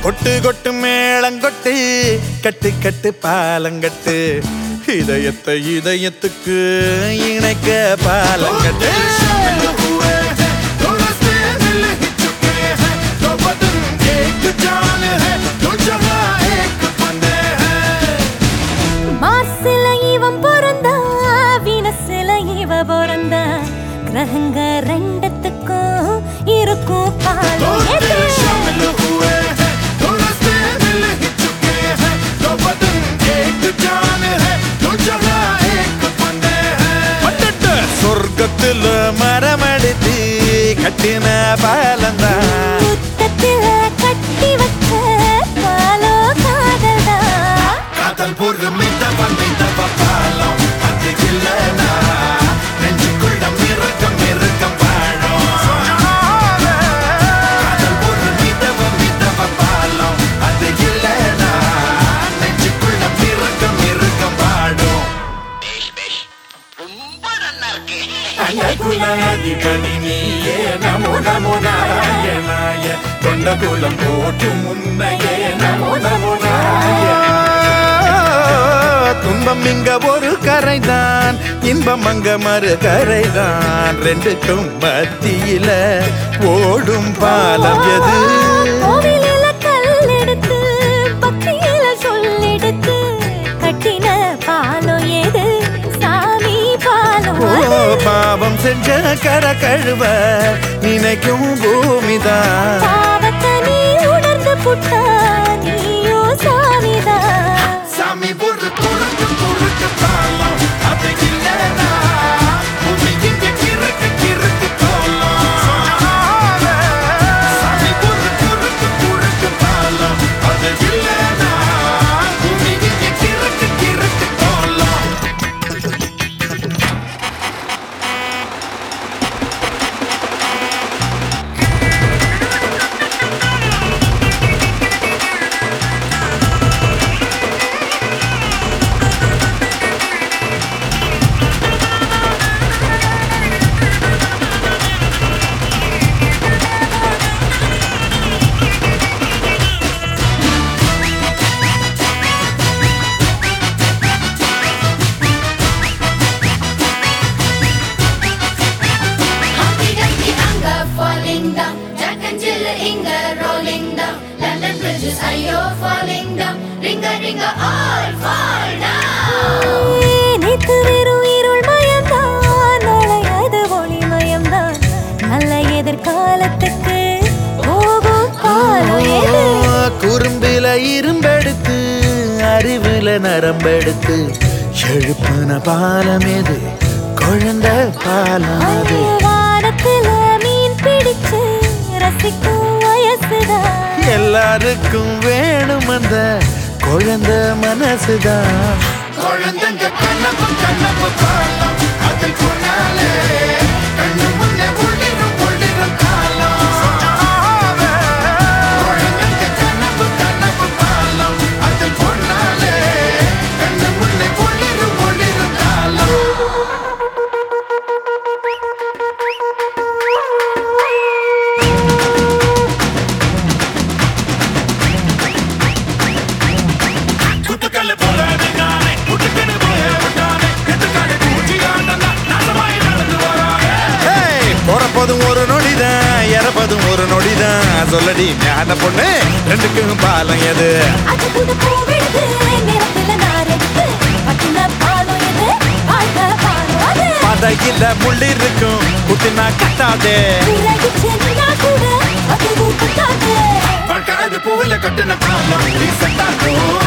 கொட்டு கொட்டு மேளங்கொட்டு கட்டு கட்டு பாலங்கட்டு இதயத்தை இதயத்துக்கு இணைக்க பாலங்கட்டு மாசில இவன் பிறந்தா வீனசில இவ பிறந்தா கிரகங்க ரெண்டத்துக்கும் இருக்கும் காலம் எது? பட்டட்டு சொர்க்கத்துல மரமடித்து கட்டின பாலந்தான் முத்தத்தில கட்டி வச்ச பாலோ காதலா காதல் பொறுமை தவம் தவ பாலம் அது இல்லனா நெஞ்சுக்குள்ள மிருகம் மிருகம் வாழும் காதல் பொறுமை தவம் தவ பாலம் அது இல்லனா நெஞ்சுக்குள்ள மிருகம் மிருகம் வாழும் குலாதிபதி நீயே நமோ நமோ நாராயணாய கொண்ட குலம் போற்றும் முன்னையே நமோ நமோ துன்பம் இங்க ஒரு கரைதான் இன்பம் அங்க மறு கரைதான் ரெண்டுக்கும் மத்தியில ஓடும் பாலம் எது கோவிலில கல் எடுத்து பக்தியில சொல்லெடுத்து கட்டின பாலம் எது சாமி பாலம் ஓ அது. பாவம் செஞ்ச கர கழுவ நினைக்கும் பூமிதான் பாவத்தை நீ உணர்ந்து புட்டா நீயோ சாமிதான் சாமி ஒரு குறுக்கு குறுக்கு பாலம் அது இல்லனா பூமி இங்க கிறுக்கு கிறுக்கு கோலம் சாமி ஒரு குறுக்கு குறுக்கு பாலம் அது இல்லனா பூமி இங்க கிறுக்கு கிறுக்கு கோலம் Humpty Dumpty anger falling down. Jack and Jill Inga rolling down. London bridges are you falling down. Ringa ringa all fall down. நேத்து வெறும் இருள் மயம்தான் நாளை அது ஒளி மயம்தான் நல்ல எதிர்காலத்துக்கு போகும் காலம் எது குறும்பில இரும்பெடுத்து அறிவுல நரம்பெடுத்து எழுப்புன பாலம் எது குழந்தை பாலம் அது வானத்துல மீன் பிடிச்சு ரசிக்கும் வயசுதான் எல்லாருக்கும் வேணும் அந்த குழந்தை மனசுதான் குழந்தைங்க கண்ணப்பு கண்ணப்பு பாலம் அதில் போனாலே கண்ணு முன்னே ஒளிரும் ஒளிரும் காலம் குழந்தைங்க கண்ணப்பு கண்ணப்பு பாலம் அதில் போனாலே கண்ணு முன்னே ஒளிரும் ஒளிரும் காலம் குத்துக்கல்லு போடாதே குட்டுக்கண்ணு போய விட்டானே எட்டுக்காடு பூச்சி ஆண்டா நாசமாய் நடந்து வராங்க ஹேய், பிறப்பதும் ஒரு நொடிதான் இறப்பதும் ஒரு நொடிதான் சொல்லடி ஞான பொண்ணு ரெண்டுக்கும் பாலம் எது அது புது பூவெடுத்து நிறத்துல நாரெடுத்து பட்டின பாலம் எது வாழ்ந்த பாலம் அது பதையில முள்ளி இருக்கும் குட்டினா கட்டாதே விலகி சென்னா கூட அது ஊக்கத்தாது பழக்காது பூவில கட்டின பாலம் ரீசெண்டாகும்